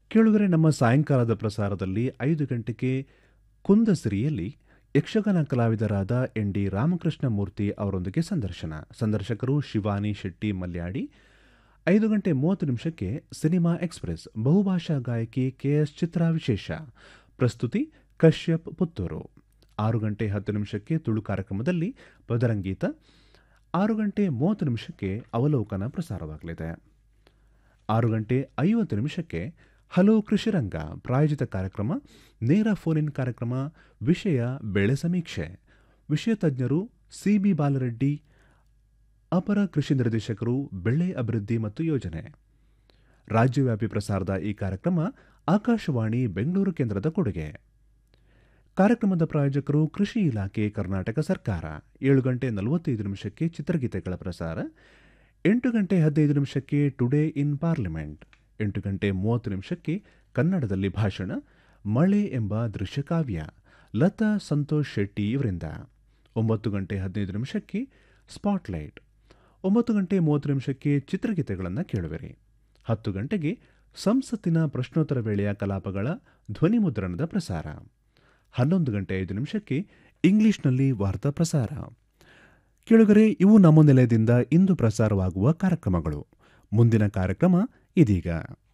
ಕೇಳುಗರೆ ನಮ್ಮ ಸಾಯಂಕಾಲದ ಪ್ರಸಾರದಲ್ಲಿ ಐದು ಗಂಟೆಗೆ ಕುಂದಸಿರಿಯಲ್ಲಿ ಯಕ್ಷಗಾನ ಕಲಾವಿದರಾದ ಎನ್ ಡಿ ರಾಮಕೃಷ್ಣ ಮೂರ್ತಿ ಅವರೊಂದಿಗೆ ಸಂದರ್ಶನ ಸಂದರ್ಶಕರು ಶಿವಾನಿ ಶೆಟ್ಟಿ ಮಲ್ಯಾಡಿ ಐದು ಗಂಟೆ ಮೂವತ್ತು ನಿಮಿಷಕ್ಕೆ ಸಿನಿಮಾ ಎಕ್ಸ್ಪ್ರೆಸ್ ಬಹುಭಾಷಾ ಗಾಯಕಿ ಕೆಎಸ್ ಚಿತ್ರ ವಿಶೇಷ ಪ್ರಸ್ತುತಿ ಕಶ್ಯಪ್ ಪುತ್ತೂರು ಆರು ಗಂಟೆ ಹತ್ತು ನಿಮಿಷಕ್ಕೆ ತುಳು ಕಾರ್ಯಕ್ರಮದಲ್ಲಿ ಪದರಂಗೀತ ಆರು ಗಂಟೆ ಮೂವತ್ತು ನಿಮಿಷಕ್ಕೆ ಅವಲೋಕನ ಪ್ರಸಾರವಾಗಲಿದೆ ಆರು ಗಂಟೆ ಐವತ್ತು ನಿಮಿಷಕ್ಕೆ ಹಲೋ ಕೃಷಿರಂಗ ಪ್ರಾಯೋಜಿತ ಕಾರ್ಯಕ್ರಮ ನೇರ ಫೋನ್ ಇನ್ ಕಾರ್ಯಕ್ರಮ ವಿಷಯ ಬೆಳೆ ಸಮೀಕ್ಷೆ ವಿಷಯ ತಜ್ಞರು ಸಿಬಿ ಬಾಲರೆಡ್ಡಿ ಅಪರ ಕೃಷಿ ನಿರ್ದೇಶಕರು ಬೆಳೆ ಅಭಿವೃದ್ಧಿ ಮತ್ತು ಯೋಜನೆ ರಾಜ್ಯವ್ಯಾಪಿ ಪ್ರಸಾರದ ಈ ಕಾರ್ಯಕ್ರಮ ಆಕಾಶವಾಣಿ ಬೆಂಗಳೂರು ಕೇಂದ್ರದ ಕೊಡುಗೆ ಕಾರ್ಯಕ್ರಮದ ಪ್ರಾಯೋಜಕರು ಕೃಷಿ ಇಲಾಖೆ ಕರ್ನಾಟಕ ಸರ್ಕಾರ ಏಳು ಗಂಟೆ ನಲವತ್ತೈದು ನಿಮಿಷಕ್ಕೆ ಚಿತ್ರಗೀತೆಗಳ ಪ್ರಸಾರ ಎಂಟು ಗಂಟೆ ಹದಿನೈದು ನಿಮಿಷಕ್ಕೆ ಟುಡೇ ಇನ್ ಪಾರ್ಲಿಮೆಂಟ್ ಎಂಟು ಗಂಟೆ ಮೂವತ್ತು ನಿಮಿಷಕ್ಕೆ ಕನ್ನಡದಲ್ಲಿ ಭಾಷಣ ಮಳೆ ಎಂಬ ದೃಶ್ಯಕಾವ್ಯ ಲತಾ ಸಂತೋಷ್ ಶೆಟ್ಟಿ ಇವರಿಂದ ಒಂಬತ್ತು ಗಂಟೆ ಹದಿನೈದು ನಿಮಿಷಕ್ಕೆ ಸ್ಪಾಟ್ಲೈಟ್ ಒಂಬತ್ತು ಗಂಟೆ ಮೂವತ್ತು ನಿಮಿಷಕ್ಕೆ ಚಿತ್ರಗೀತೆಗಳನ್ನು ಕೇಳುವಿರಿ ಹತ್ತು ಗಂಟೆಗೆ ಸಂಸತ್ತಿನ ಪ್ರಶ್ನೋತ್ತರ ವೇಳೆಯ ಕಲಾಪಗಳ ಧ್ವನಿ ಮುದ್ರಣದ ಪ್ರಸಾರ ಹನ್ನೊಂದು ಗಂಟೆ ಐದು ನಿಮಿಷಕ್ಕೆ ಇಂಗ್ಲಿಷ್ನಲ್ಲಿ ವಾರ್ತಾ ಪ್ರಸಾರ ಕೇಳುಗರೆ ಇವು ನಮ್ಮ ನಿಲಯದಿಂದ ಇಂದು ಪ್ರಸಾರವಾಗುವ ಕಾರ್ಯಕ್ರಮಗಳು ಮುಂದಿನ ಕಾರ್ಯಕ್ರಮ ಇದೀಗ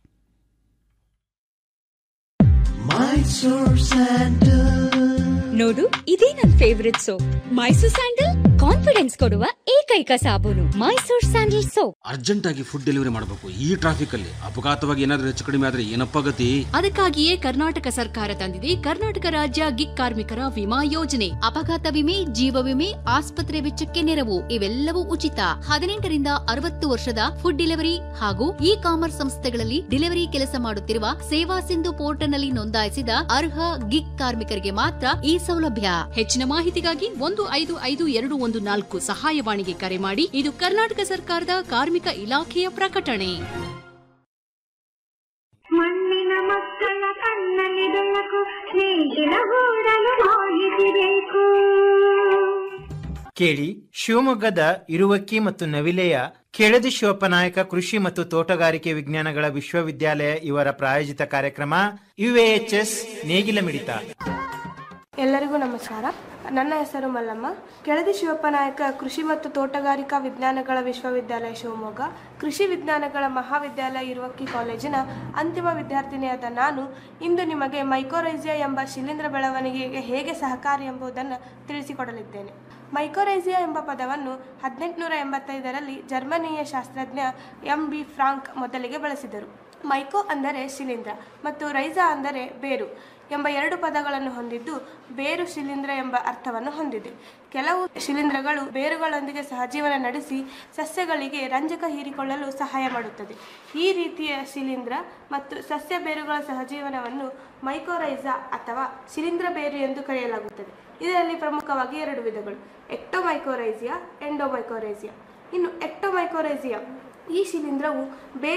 ನೋಡು ಇದೇ ನನ್ favourite soap Mysore sandal confidence ಕೊಡುವ ಏಕೈಕ ಸಾಬೂನು ಮೈಸೂರ್ ಸ್ಯಾಂಡಲ್ ಸೋಪ್ ಅರ್ಜೆಂಟ್ ಆಗಿ ಫುಡ್ ಡೆಲಿವರಿ ಮಾಡಬೇಕು ಈ ಟ್ರಾಫಿಕ್ ಅಲ್ಲಿ ಅಪಘಾತವಾಗಿ ಏನಾದ್ರೂ ಹೆಚ್ಚು ಕಡಿಮೆ ಆದ್ರೆ ಏನಪ್ಪ ಗತಿ ಅದಕ್ಕಾಗಿಯೇ ಕರ್ನಾಟಕ ಸರ್ಕಾರ ತಂದಿದೆ ಕರ್ನಾಟಕ ರಾಜ್ಯ ಗಿಗ್ ಕಾರ್ಮಿಕರ ವಿಮಾ ಯೋಜನೆ ಅಪಘಾತ ವಿಮೆ ಜೀವ ವಿಮೆ ಆಸ್ಪತ್ರೆ ವೆಚ್ಚಕ್ಕೆ ನೆರವು ಇವೆಲ್ಲವೂ ಉಚಿತ ಹದಿನೆಂಟರಿಂದ ಅರವತ್ತು ವರ್ಷದ ಫುಡ್ ಡೆಲಿವರಿ ಹಾಗೂ ಇ ಕಾಮರ್ಸ್ ಸಂಸ್ಥೆಗಳಲ್ಲಿ ಡೆಲಿವರಿ ಕೆಲಸ ಮಾಡುತ್ತಿರುವ ಸೇವಾ ಸಿಂಧು ಪೋರ್ಟಲ್ನಲ್ಲಿ ನೋಂದಾಯಿಸಿದ ಅರ್ಹ ಗಿಗ್ ಕಾರ್ಮಿಕರಿಗೆ ಮಾತ್ರ ಈ ಸೌಲಭ್ಯ ಹೆಚ್ಚಿನ ಮಾಹಿತಿಗಾಗಿ ಒಂದು ಐದು ಐದು ಎರಡು ಒಂದು ನಾಲ್ಕು ಸಹಾಯವಾಣಿಗೆ ಕರೆ ಮಾಡಿ ಇದು ಕರ್ನಾಟಕ ಸರ್ಕಾರದ ಕಾರ್ಮಿಕ ಇಲಾಖೆಯ ಪ್ರಕಟಣೆ ಮಣ್ಣಿನ ಮಕ್ಕಳ ಕಣ್ಣಲ್ಲಿ ಬೆಳಕು ನೇಗಿಲ ಹೂಡಲು ಮಾಹಿತಿ ಬೇಕು ಕೇಳಿ ಶಿವಮೊಗ್ಗದ ಇರುವಕ್ಕಿ ಮತ್ತು ನವಿಲೆಯ ಕೆಳದಿ ಶಿವಪ್ಪನಾಯಕ ಕೃಷಿ ಮತ್ತು ತೋಟಗಾರಿಕೆ ವಿಜ್ಞಾನಗಳ ವಿಶ್ವವಿದ್ಯಾಲಯ ಇವರ ಪ್ರಾಯೋಜಿತ ಕಾರ್ಯಕ್ರಮ ಯುಎಎಚ್ಎಸ್ ನೇಗಿಲ ಮಿಡಿತ ಎಲ್ಲರಿಗೂ ನಮಸ್ಕಾರ ನನ್ನ ಹೆಸರು ಮಲ್ಲಮ್ಮ ಕೆಳದಿ ಶಿವಪ್ಪನಾಯಕ ಕೃಷಿ ಮತ್ತು ತೋಟಗಾರಿಕಾ ವಿಜ್ಞಾನಗಳ ವಿಶ್ವವಿದ್ಯಾಲಯ ಶಿವಮೊಗ್ಗ ಕೃಷಿ ವಿಜ್ಞಾನಗಳ ಮಹಾವಿದ್ಯಾಲಯ ಇರುವಕ್ಕಿ ಕಾಲೇಜಿನ ಅಂತಿಮ ವಿದ್ಯಾರ್ಥಿನಿಯಾದ ನಾನು ಇಂದು ನಿಮಗೆ ಮೈಕೋರೈಸಿಯಾ ಎಂಬ ಶಿಲೀಂಧ್ರ ಬೆಳವಣಿಗೆಗೆ ಹೇಗೆ ಸಹಕಾರಿ ಎಂಬುದನ್ನು ತಿಳಿಸಿಕೊಡಲಿದ್ದೇನೆ ಮೈಕೋರೈಸಿಯಾ ಎಂಬ ಪದವನ್ನು ಹದಿನೆಂಟುನೂರ ಎಂಬತ್ತೈದರಲ್ಲಿ ಜರ್ಮನಿಯ ಶಾಸ್ತ್ರಜ್ಞ ಎಂ ಬಿ ಫ್ರಾಂಕ್ ಮೊದಲಿಗೆ ಬಳಸಿದರು ಮೈಕೋ ಅಂದರೆ ಶಿಲೀಂಧ್ರ ಮತ್ತು ರೈಸಾ ಅಂದರೆ ಬೇರು ಎಂಬ ಎರಡು ಪದಗಳನ್ನು ಹೊಂದಿದ್ದು ಬೇರು ಶಿಲೀಂಧ್ರ ಎಂಬ ಅರ್ಥವನ್ನು ಹೊಂದಿದೆ ಕೆಲವು ಶಿಲೀಂಧ್ರಗಳು ಬೇರುಗಳೊಂದಿಗೆ ಸಹಜೀವನ ನಡೆಸಿ ಸಸ್ಯಗಳಿಗೆ ರಂಜಕ ಹೀರಿಕೊಳ್ಳಲು ಸಹಾಯ ಮಾಡುತ್ತದೆ ಈ ರೀತಿಯ ಶಿಲೀಂಧ್ರ ಮತ್ತು ಸಸ್ಯ ಬೇರುಗಳ ಸಹಜೀವನವನ್ನು ಮೈಕೋರೈಸಾ ಅಥವಾ ಶಿಲೀಂಧ್ರ ಬೇರು ಎಂದು ಕರೆಯಲಾಗುತ್ತದೆ ಇದರಲ್ಲಿ ಪ್ರಮುಖವಾಗಿ ಎರಡು ವಿಧಗಳು ಎಕ್ಟೋಮೈಕೋರೈಸಿಯಾ ಎಂಡೋಮೈಕೋರೈಸಿಯಾ ಇನ್ನು ಎಕ್ಟೋಮೈಕೋರೈಸಿಯಾ ಈ ಶಿಲೀಂಧ್ರವು ಬೇರು